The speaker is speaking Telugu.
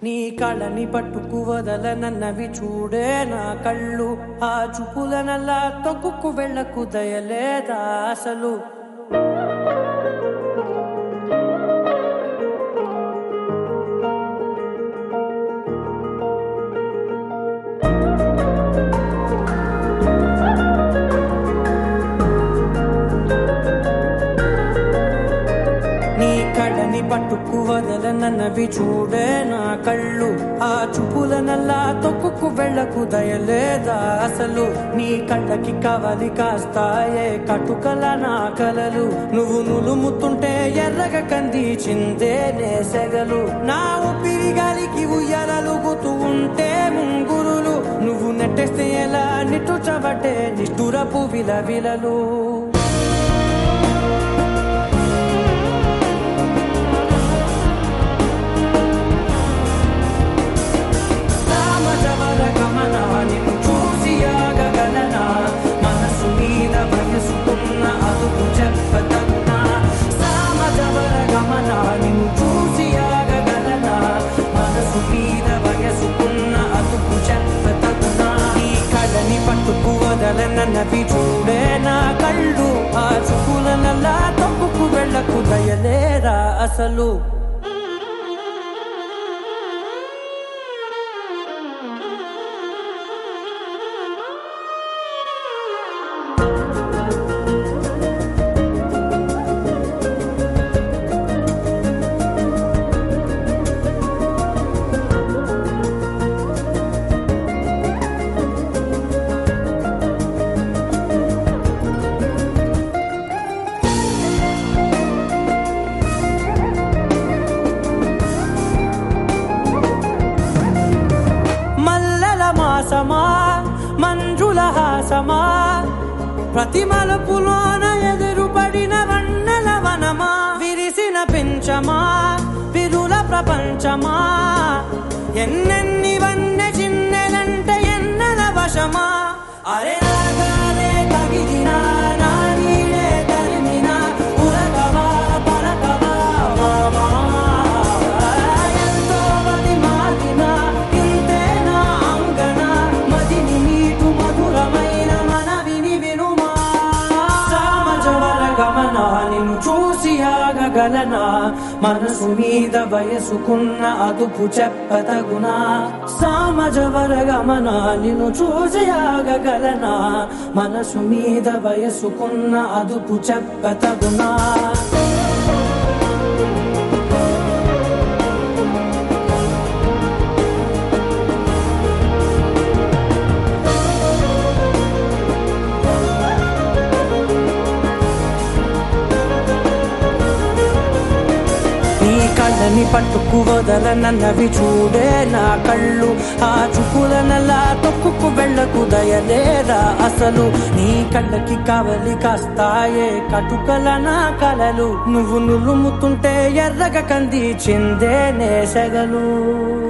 నీ కళ్ళని పట్టుకు వదలనన్నవి చూడే నా కళ్ళు ఆ చూపులనల్లా తొక్కుకు వెళ్ళకు దయలేదా అసలు నీ కళ్ళని పట్టుకు వదలనన్నవి చూడే నా కళ్ళు ఆ చూపులనల్లా తొక్కుకు వెళ్ళకు దయలేదా అసలు నీ కళ్ళకి కవలి కాస్తాయే కటుకల నా కలలు నువ్వు నులుముతుంటే ఎర్రగ కంది చిందే నేసెగలు నా ఊపిరి గాలికి ఉయ్యాలలుగుతూ ఉంటే ముంగురులు నువ్వు నెట్టేస్తే ఎలా నిట్టుచబట్టే నిష్ఠురపు విలవిలలు సామజవర గమన నిన్ను చూసి ఆగగలనా మనసు మీద వయసుకున్న అదుపు చెప్పతగునా సామజవర గమన నిన్ను చూసి ఆగగలనా మనసు మీద వయసుకున్న అదుపు చెప్పతగునా ఈ కళ్ళని పట్టుకు వదలనన్నవి చూడే నా కళ్ళు ఆ చూపులనల్లా తప్పుకు వెళ్ళకు దయలేరా అసలు మల్లెల మాసమా మంజుల హాసమా ప్రతి మలుపులోన ఎదురుపడిన వన్నెల వనమా విరిసిన పెంచమా విరుల ప్రపంచమా ఎన్నెన్ని వన్నె చిన్నెలంటే ఎన్నెల వశమా అరే రాగాలే తగిలినా నా నీడే తరిమినా ఉరకవా పలకవా మామా ఎంతో మది మారినా ఇంతేనా అంగన మదిని నీటు మధురమైన మనవిని వినుమా సామజవర గమన నిన్ను చూసి ఆగగలనా మనసు మీద వయసుకున్న అదుపు చెప్పతగునా సామజవర గమన నిన్ను చూసి ఆగగలనా మనసు మీద వయసుకున్న అదుపు చెప్పతగునా నీ కళ్ళని పట్టుకు వదలనన్నవి చూడే నా కళ్ళు ఆ చూపులనల్లా తొక్కుకు వెళ్ళకు దయలేరా అసలు నీ కళ్ళకి కవలి కాస్తాయే కటుకల నా కలలు నువ్వు నులుముతుంటే ఎర్రగ కంది చిందే నేసెగలు